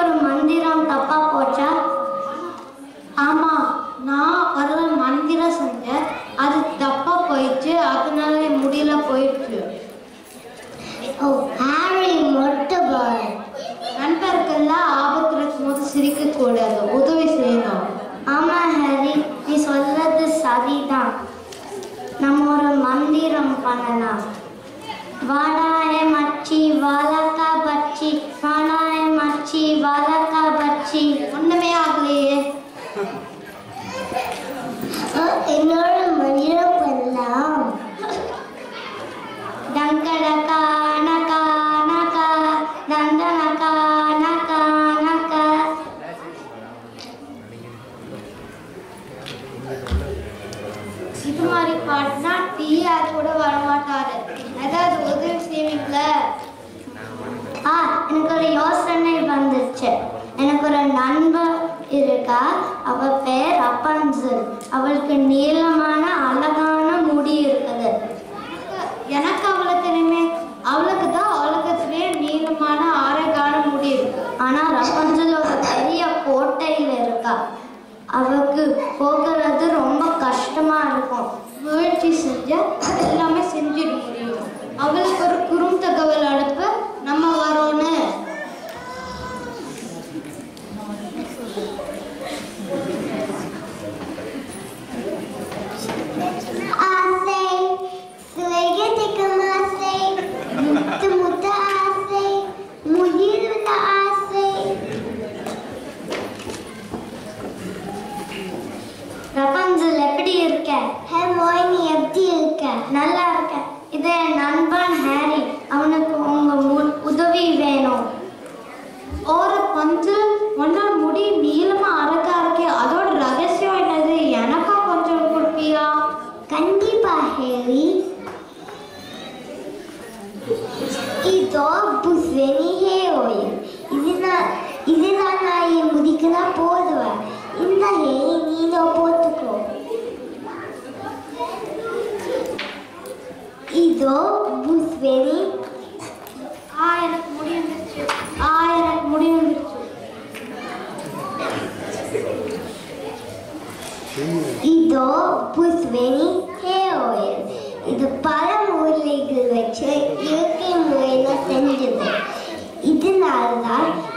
ஒரு மந்திரம் தப்பா போச்சா ஆமா நான் ஒரு மந்திரம் செஞ்சேன் அது தப்பா போயிடுச்சு அதனால என் முடியல போயிடுச்சு ஓ ஹாரி மொட்டை பாய் நண்பர்கள்லாம் ஆபத்து இருக்கும்போது சிரிக்க கூடாது உதவி செய்யணும் ஆமா ஹாரி நீ சொல்றது சரிதான் நம்ம ஒரு மந்திரம் பண்ணலாம் வாடாய மச்சி வாழக்கா பச்சி வாடாய மச்சி வாழக்கா பச்சி ஒண்ணுமே ஆகலையே என்னோட மந்திரம் பண்ணலாம் டங்கடக்கா நகா நகா தண்டனக்கா நகா நகா இது மாதிரி பாட்டுனா டிஆர் கூட வரமாட்டாரு ஏதாவது உதவி செய்வீங்கள ஆ எனக்கு ஒரு யோசனை வந்துச்சு எனக்கு ஒரு நண்பர் இருக்கா அவ பேர் அப்பன்சல் அவளுக்கு நீளமான அழகான முடி இருக்குது எனக்கு அவளை தெரியுமே அவளுக்கு தான் உலகத்திலேயே நீளமான ஆரோக்கான முடி இருக்கு ஆனா ரப்பன்சல் ஒரு பெரிய கோட்டையில இருக்கா அவளுக்கு போகிறது ரொம்ப கஷ்டமா இருக்கும் முயற்சி செஞ்சா எல்லாமே செஞ்சிட முடியும் அவளுக்கு ஒரு குறுந்தகவல் அனுப்ப நம்ம வரோன்னு ஆசை சுவைகத்திக்கும் ஆசை முத்து முத்து ஆசை முகிலுள்ள ஆசை ரபன்சல் எப்படி இருக்க ஹே மோயினி எப்படி இருக்க நல்லா இருக்க இது என் நண்பன் ஹாரி அவனுக்கு உங்க மு- உதவி வேணும் ஒரு பஞ்சு ஒன்னோட முடி நீளமா அழகா இருக்கே அதோட ரகசியம் என்னது எனக்கா கொஞ்சம் கொடுப்பியா கண்டிப்பா ஹேரி இதோ புஸ்வெனி ஹே ஆயில் இதுதான் இதுதான் நான் என் முடிக்கெல்லாம் போடுவேன் இந்த ஹே நீனோ போட்டுக்கோ இதோ புஸ்வெனி ஆ எனக்கு முடி வந்துருச்சு ஆ எனக்கு முடி வந்துருச்சு இதோ புஸ்வெனி ஹே ஆயில் இது பல மூலிகைகள் வச்சு இயற்கை முறையில் செஞ்சது இதனால தான்